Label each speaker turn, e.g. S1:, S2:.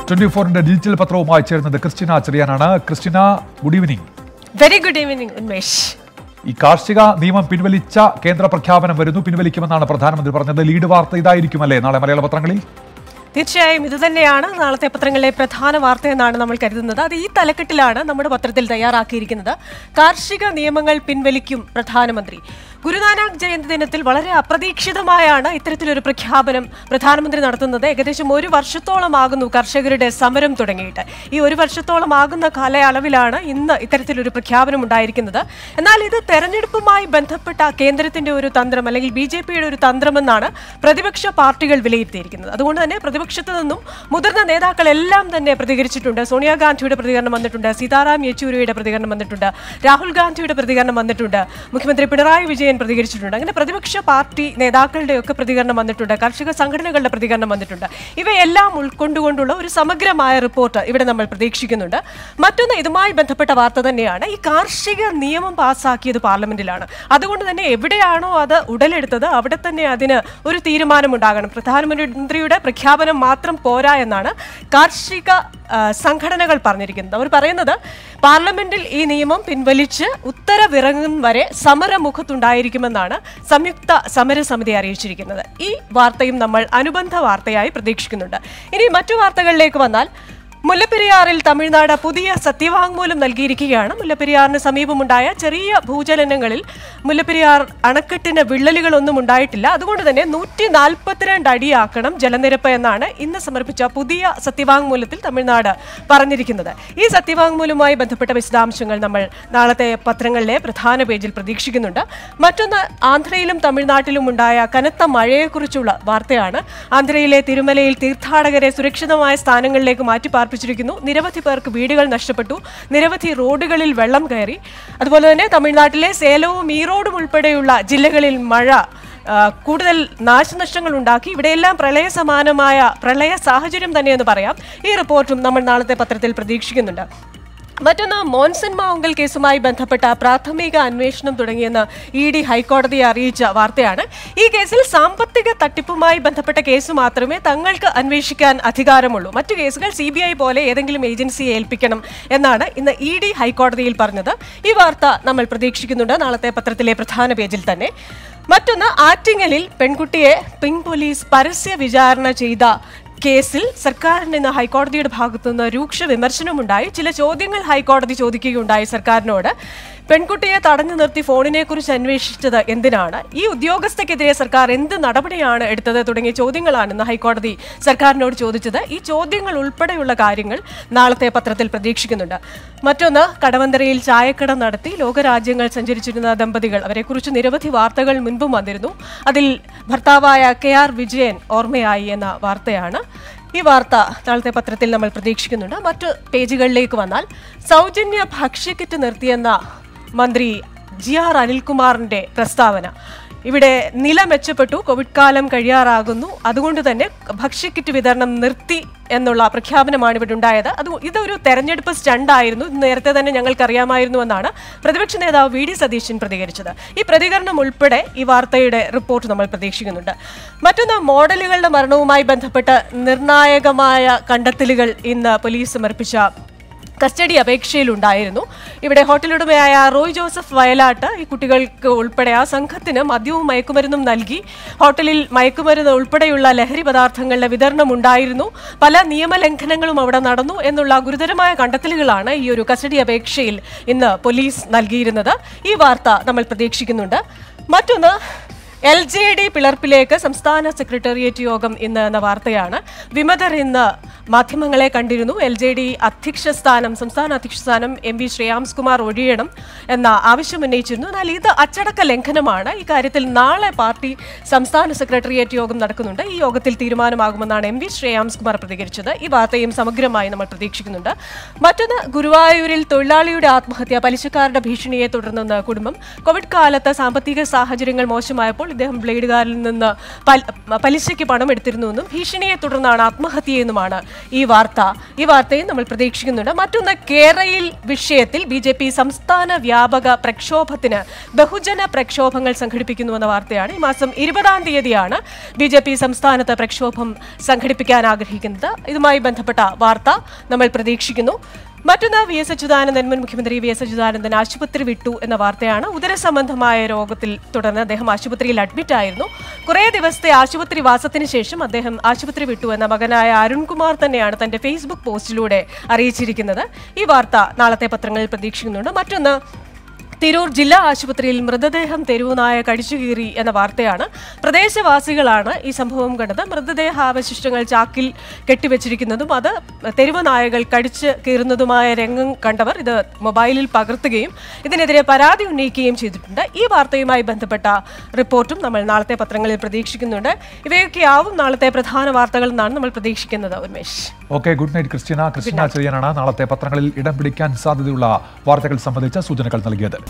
S1: twenty ഫോറിന്റെ digital പത്രവുമായി ചേരുന്നത് ക്രിസ്റ്റിന ചെറിയാനാണ് Christina good evening
S2: very good evening Unmesh
S1: ഈ കാർഷിക നിയമം പിൻവലിച്ച കേന്ദ്ര പ്രഖ്യാപനം വരുന്നു പിൻവലിക്കുമെന്നാണ് പ്രധാനമന്ത്രി പറഞ്ഞത് ലീഡ് വാർത്ത ഇതായിരിക്കുമല്ലേ നാളെ മലയാള പത്രങ്ങളിൽ
S2: തീർച്ചയായും ഇത് തന്നെയാണ് നാളത്തെ പത്രങ്ങളിലെ പ്രധാന വാർത്ത എന്നാണ് നമ്മൾ കരുതുന്നത് അത് ഈ തലക്കെട്ടിലാണ് നമ്മുടെ പത്രത്തിൽ തയ്യാറാക്കിയിരിക്കുന്നത് കാർഷിക നിയമങ്ങൾ പിൻവലിക്കും പ്രധാനമന്ത്രി ഗുരുനാനാക്ക് ജയന്തി ദിനത്തിൽ വളരെ അപ്രതീക്ഷിതമായാണ് ഇത്തരത്തിലൊരു പ്രഖ്യാപനം പ്രധാനമന്ത്രി നടത്തുന്നത് ഏകദേശം ഒരു വർഷത്തോളമാകുന്നു കർഷകരുടെ സമരം തുടങ്ങിയിട്ട് ഈ ഒരു വർഷത്തോളം ആകുന്ന കാലയളവിലാണ് ഇന്ന് ഇത്തരത്തിലൊരു പ്രഖ്യാപനം ഉണ്ടായിരിക്കുന്നത് എന്നാൽ ഇത് തെരഞ്ഞെടുപ്പുമായി ബന്ധപ്പെട്ട കേന്ദ്രത്തിന്റെ ഒരു തന്ത്രം അല്ലെങ്കിൽ ബി ജെ പിയുടെ ഒരു തന്ത്രമെന്നാണ് പ്രതിപക്ഷ പാർട്ടികൾ വിലയിരുത്തിയിരിക്കുന്നത് അതുകൊണ്ട് തന്നെ പ്രതിപക്ഷത്തു നിന്നും മുതിർന്ന നേതാക്കളെല്ലാം തന്നെ പ്രതികരിച്ചിട്ടുണ്ട് സോണിയാഗാന്ധിയുടെ പ്രതികരണം വന്നിട്ടുണ്ട് സീതാറാം യെച്ചൂരിയുടെ പ്രതികരണം വന്നിട്ടുണ്ട് രാഹുൽ ഗാന്ധിയുടെ പ്രതികരണം വന്നിട്ടുണ്ട് മുഖ്യമന്ത്രി പിണറായി വിജയൻ പ്രതികരിച്ചിട്ടുണ്ട് അങ്ങനെ പ്രതിപക്ഷ പാർട്ടി നേതാക്കളുടെയൊക്കെ പ്രതികരണം വന്നിട്ടുണ്ട് കർഷക സംഘടനകളുടെ പ്രതികരണം വന്നിട്ടുണ്ട് ഇവയെല്ലാം ഉൾക്കൊണ്ടുകൊണ്ടുള്ള ഒരു സമഗ്രമായ റിപ്പോർട്ട് ഇവിടെ നമ്മൾ പ്രതീക്ഷിക്കുന്നുണ്ട് മറ്റൊന്ന് ഇതുമായി ബന്ധപ്പെട്ട വാർത്ത തന്നെയാണ് ഈ കാർഷിക നിയമം പാസ്സാക്കിയത് പാർലമെന്റിലാണ് അതുകൊണ്ട് തന്നെ എവിടെയാണോ അത് ഉടലെടുത്തത് അവിടെ തന്നെ അതിന് ഒരു തീരുമാനമുണ്ടാകണം പ്രധാനമന്ത്രിയുടെ പ്രഖ്യാപനം മാത്രം പോരാ എന്നാണ് കാർഷിക ആ, സംഘടനകൾ പറഞ്ഞിരിക്കുന്നത് അവർ പറയുന്നത് പാർലമെന്റിൽ ഈ നിയമം പിൻവലിച്ച് ഉത്തരവിറങ്ങും വരെ സമരമുഖത്തുണ്ടായിരിക്കുമെന്നാണ് സംയുക്ത സമരസമിതി അറിയിച്ചിരിക്കുന്നത് ഈ വാർത്തയും നമ്മൾ അനുബന്ധ വാർത്തയായി പ്രതീക്ഷിക്കുന്നുണ്ട് ഇനി മറ്റു വാർത്തകളിലേക്ക് വന്നാൽ മുല്ലപ്പെരിയാറിൽ തമിഴ്നാട് പുതിയ സത്യവാങ്മൂലം നൽകിയിരിക്കുകയാണ് മുല്ലപ്പെരിയാറിന് സമീപമുണ്ടായ ചെറിയ ഭൂചലനങ്ങളിൽ മുല്ലപ്പെരിയാർ അണക്കെട്ടിന് വിള്ളലുകളൊന്നും ഉണ്ടായിട്ടില്ല അതുകൊണ്ട് തന്നെ നൂറ്റി നാൽപ്പത്തിരണ്ട് അടിയാക്കണം ജലനിരപ്പ് എന്നാണ് ഇന്ന് സമർപ്പിച്ച പുതിയ സത്യവാങ്മൂലത്തിൽ തമിഴ്നാട് പറഞ്ഞിരിക്കുന്നത് ഈ സത്യവാങ്മൂലവുമായി ബന്ധപ്പെട്ട വിശദാംശങ്ങൾ നമ്മൾ നാളത്തെ പത്രങ്ങളിലെ പ്രധാന പേജിൽ പ്രതീക്ഷിക്കുന്നുണ്ട് മറ്റൊന്ന് ആന്ധ്രയിലും തമിഴ്നാട്ടിലും ഉണ്ടായ കനത്ത മഴയെക്കുറിച്ചുള്ള വാർത്തയാണ് ആന്ധ്രയിലെ തിരുമലയിൽ തീർത്ഥാടകരെ സുരക്ഷിതമായ സ്ഥാനങ്ങളിലേക്ക് മാറ്റി പാർപ്പിച്ചിരിക്കുന്നു നിരവധി പേർക്ക് വീടുകൾ നഷ്ടപ്പെട്ടു നിരവധി റോഡുകളിൽ വെള്ളം കയറി അതുപോലെ തന്നെ തമിഴ്നാട്ടിലെ സേലവും ഈറോഡും ഉൾപ്പെടെയുള്ള ജില്ലകളിൽ മഴ ആ, കൂടുതൽ നാശനഷ്ടങ്ങൾ ഉണ്ടാക്കി ഇവിടെയെല്ലാം പ്രളയ സമാനമായ പ്രളയ സാഹചര്യം തന്നെയെന്ന് പറയാം ഈ റിപ്പോർട്ടും നമ്മൾ നാളത്തെ പത്രത്തിൽ പ്രതീക്ഷിക്കുന്നുണ്ട് മറ്റൊന്ന് മോൻസൺ മാവുങ്കൽ കേസുമായി ബന്ധപ്പെട്ട പ്രാഥമിക അന്വേഷണം തുടങ്ങിയെന്ന് ഇ ഡി ഹൈക്കോടതിയെ അറിയിച്ച വാർത്തയാണ് ഈ കേസിൽ സാമ്പത്തിക തട്ടിപ്പുമായി ബന്ധപ്പെട്ട കേസ് മാത്രമേ തങ്ങൾക്ക് അന്വേഷിക്കാൻ അധികാരമുള്ളൂ മറ്റു കേസുകൾ സി പോലെ ഏതെങ്കിലും ഏജൻസിയെ ഏൽപ്പിക്കണം എന്നാണ് ഇന്ന് ഇ ഡി ഹൈക്കോടതിയിൽ പറഞ്ഞത് ഈ വാർത്ത നമ്മൾ പ്രതീക്ഷിക്കുന്നുണ്ട് നാളത്തെ പത്രത്തിലെ പ്രധാന പേജിൽ തന്നെ മറ്റൊന്ന് ആറ്റിങ്ങലിൽ പെൺകുട്ടിയെ പിങ്ക് പോലീസ് പരസ്യ വിചാരണ ചെയ്ത കേസിൽ സർക്കാരിന് ഇന്ന് ഹൈക്കോടതിയുടെ ഭാഗത്തുനിന്ന് രൂക്ഷ വിമർശനമുണ്ടായി ചില ചോദ്യങ്ങൾ ഹൈക്കോടതി ചോദിക്കുകയുണ്ടായി സർക്കാരിനോട് പെൺകുട്ടിയെ തടഞ്ഞു നിർത്തി ഫോണിനെ കുറിച്ച് അന്വേഷിച്ചത് എന്തിനാണ് ഈ ഉദ്യോഗസ്ഥക്കെതിരെ സർക്കാർ എന്ത് നടപടിയാണ് എടുത്തത് തുടങ്ങിയ ചോദ്യങ്ങളാണ് ഇന്ന് ഹൈക്കോടതി സർക്കാരിനോട് ചോദിച്ചത് ഈ ചോദ്യങ്ങൾ ഉൾപ്പെടെയുള്ള കാര്യങ്ങൾ നാളത്തെ പത്രത്തിൽ പ്രതീക്ഷിക്കുന്നുണ്ട് മറ്റൊന്ന് കടവന്തരയിൽ ചായക്കട നടത്തി ലോകരാജ്യങ്ങൾ സഞ്ചരിച്ചിരുന്ന ദമ്പതികൾ അവരെക്കുറിച്ച് നിരവധി വാർത്തകൾ മുൻപും വന്നിരുന്നു അതിൽ ഭർത്താവായ കെ ആർ വിജയൻ ഓർമ്മയായി എന്ന വാർത്തയാണ് ഈ വാർത്ത നാളത്തെ പത്രത്തിൽ നമ്മൾ പ്രതീക്ഷിക്കുന്നുണ്ട് മറ്റു പേജുകളിലേക്ക് വന്നാൽ സൗജന്യ ഭക്ഷ്യക്കിറ്റ് നിർത്തിയെന്ന മന്ത്രി ജി ആർ അനിൽകുമാറിന്റെ പ്രസ്താവന ഇവിടെ നില മെച്ചപ്പെട്ടു കോവിഡ് കാലം കഴിയാറാകുന്നു അതുകൊണ്ട് തന്നെ ഭക്ഷ്യക്കിറ്റ് വിതരണം നിർത്തി എന്നുള്ള പ്രഖ്യാപനമാണ് ഇവിടെ ഉണ്ടായത് അത് ഇതൊരു തെരഞ്ഞെടുപ്പ് സ്റ്റണ്ടായിരുന്നു ഇത് നേരത്തെ തന്നെ ഞങ്ങൾക്ക് അറിയാമായിരുന്നു എന്നാണ് പ്രതിപക്ഷ നേതാവ് വി ഡി സതീശൻ പ്രതികരിച്ചത് ഈ പ്രതികരണം ഉൾപ്പെടെ ഈ വാർത്തയുടെ റിപ്പോർട്ട് നമ്മൾ പ്രതീക്ഷിക്കുന്നുണ്ട് മറ്റൊന്ന് മോഡലുകളുടെ മരണവുമായി ബന്ധപ്പെട്ട് നിർണായകമായ കണ്ടെത്തലുകൾ ഇന്ന് പോലീസ് സമർപ്പിച്ച കസ്റ്റഡി അപേക്ഷയിലുണ്ടായിരുന്നു ഇവിടെ ഹോട്ടലുടമയായ റോയ് ജോസഫ് വയലാട്ട് ഈ കുട്ടികൾക്ക് ഉൾപ്പെടെ ആ സംഘത്തിന് മദ്യവും മയക്കുമരുന്നും നൽകി ഹോട്ടലിൽ മയക്കുമരുന്ന് ഉൾപ്പെടെയുള്ള ലഹരി പദാർത്ഥങ്ങളുടെ വിതരണം ഉണ്ടായിരുന്നു പല നിയമലംഘനങ്ങളും അവിടെ നടന്നു എന്നുള്ള ഗുരുതരമായ കണ്ടെത്തലുകളാണ് ഈ ഒരു കസ്റ്റഡി അപേക്ഷയിൽ ഇന്ന് പോലീസ് നൽകിയിരുന്നത് ഈ വാർത്ത നമ്മൾ പ്രതീക്ഷിക്കുന്നുണ്ട് മറ്റൊന്ന് എൽ ജെ ഡി പിളർപ്പിലേക്ക് സംസ്ഥാന സെക്രട്ടേറിയറ്റ് യോഗം ഇന്ന് എന്ന വാർത്തയാണ് വിമതർ ഇന്ന് മാധ്യമങ്ങളെ കണ്ടിരുന്നു എൽ ജെ ഡി അധ്യക്ഷ സ്ഥാനം സംസ്ഥാന അധ്യക്ഷ സ്ഥാനം എം വി ശ്രേയാംസ് കുമാർ ഒഴിയണം എന്ന ആവശ്യം ഉന്നയിച്ചിരുന്നു എന്നാൽ ഇത് അച്ചടക്ക ലംഘനമാണ് ഇക്കാര്യത്തിൽ നാളെ പാർട്ടി സംസ്ഥാന സെക്രട്ടേറിയറ്റ് യോഗം നടക്കുന്നുണ്ട് ഈ യോഗത്തിൽ തീരുമാനമാകുമെന്നാണ് എം വി ശ്രേയാംസ് കുമാർ പ്രതികരിച്ചത് ഈ വാർത്തയും സമഗ്രമായി നമ്മൾ പ്രതീക്ഷിക്കുന്നുണ്ട് മറ്റൊന്ന് ഗുരുവായൂരിൽ തൊഴിലാളിയുടെ ആത്മഹത്യ പലിശക്കാരുടെ ഭീഷണിയെ തുടർന്നെന്ന് കുടുംബം കോവിഡ് കാലത്ത് സാമ്പത്തിക സാഹചര്യങ്ങൾ മോശമായപ്പോൾ ഇദ്ദേഹം ബ്ലേഡുകാരിൽ നിന്ന് പൽ- പലിശയ്ക്ക് പണം എടുത്തിരുന്നുവെന്നും ഭീഷണിയെ തുടർന്നാണ് ആത്മഹത്യയെന്നുമാണ് ഈ വാർത്ത ഈ വാർത്തയും നമ്മൾ പ്രതീക്ഷിക്കുന്നുണ്ട് മറ്റൊന്ന് കേരയിൽ വിഷയത്തിൽ ബി ജെ പി സംസ്ഥാന വ്യാപക പ്രക്ഷോഭത്തിന് ബഹുജന പ്രക്ഷോഭങ്ങൾ സംഘടിപ്പിക്കുന്നുവെന്ന വാർത്തയാണ് ഈ മാസം ഇരുപതാം തീയതിയാണ് ബി ജെ പി സംസ്ഥാനത്ത് പ്രക്ഷോഭം സംഘടിപ്പിക്കാൻ ആഗ്രഹിക്കുന്നത് ഇതുമായി ബന്ധപ്പെട്ട വാർത്ത നമ്മൾ പ്രതീക്ഷിക്കുന്നു മറ്റൊന്ന് വി എസ് അച്യുതാനന്ദൻ മുൻ മുഖ്യമന്ത്രി വി എസ് അച്യുതാനന്ദൻ ആശുപത്രി വിട്ടു എന്ന വാർത്തയാണ് ഉദരസംബന്ധമായ രോഗത്തിൽ തുടർന്ന് അദ്ദേഹം ആശുപത്രിയിൽ അഡ്മിറ്റ് ആയിരുന്നു കുറേ ദിവസത്തെ ആശുപത്രി വാസത്തിന് ശേഷം അദ്ദേഹം ആശുപത്രി വിട്ടു എന്ന മകനായ അരുൺകുമാർ തന്നെയാണ് തന്റെ ഫേസ്ബുക്ക് പോസ്റ്റിലൂടെ അറിയിച്ചിരിക്കുന്നത് ഈ വാർത്ത നാളത്തെ പത്രങ്ങളിൽ പ്രതീക്ഷിക്കുന്നുണ്ട് മറ്റൊന്ന് തിരൂർ ജില്ലാ ആശുപത്രിയിൽ മൃതദേഹം തെരുവുനായ കടിച്ചുകീറി എന്ന വാർത്തയാണ് പ്രദേശവാസികളാണ് ഈ സംഭവം കണ്ടത് മൃതദേഹാവശിഷ്ടങ്ങൾ ചാക്കിൽ കെട്ടിവെച്ചിരിക്കുന്നതും അത് തെരുവ് നായകൾ കടിച്ച് കീറുന്നതുമായ രംഗം കണ്ടവർ ഇത് മൊബൈലിൽ പകർത്തുകയും ഇതിനെതിരെ പരാതി ഉന്നയിക്കുകയും ചെയ്തിട്ടുണ്ട് ഈ വാർത്തയുമായി ബന്ധപ്പെട്ട റിപ്പോർട്ടും നമ്മൾ നാളത്തെ പത്രങ്ങളിൽ പ്രതീക്ഷിക്കുന്നുണ്ട് ഇവയൊക്കെയാവും നാളത്തെ പ്രധാന വാർത്തകൾ എന്നാണ് നമ്മൾ പ്രതീക്ഷിക്കുന്നത് Unmesh
S1: okay good night Christina Christina ചെറിയാനാണ് നാളത്തെ പത്രങ്ങളിൽ ഇടം പിടിക്കാൻ സാധ്യതയുള്ള വാർത്തകൾ സംബന്ധിച്ച സൂചനകൾ നൽകിയത്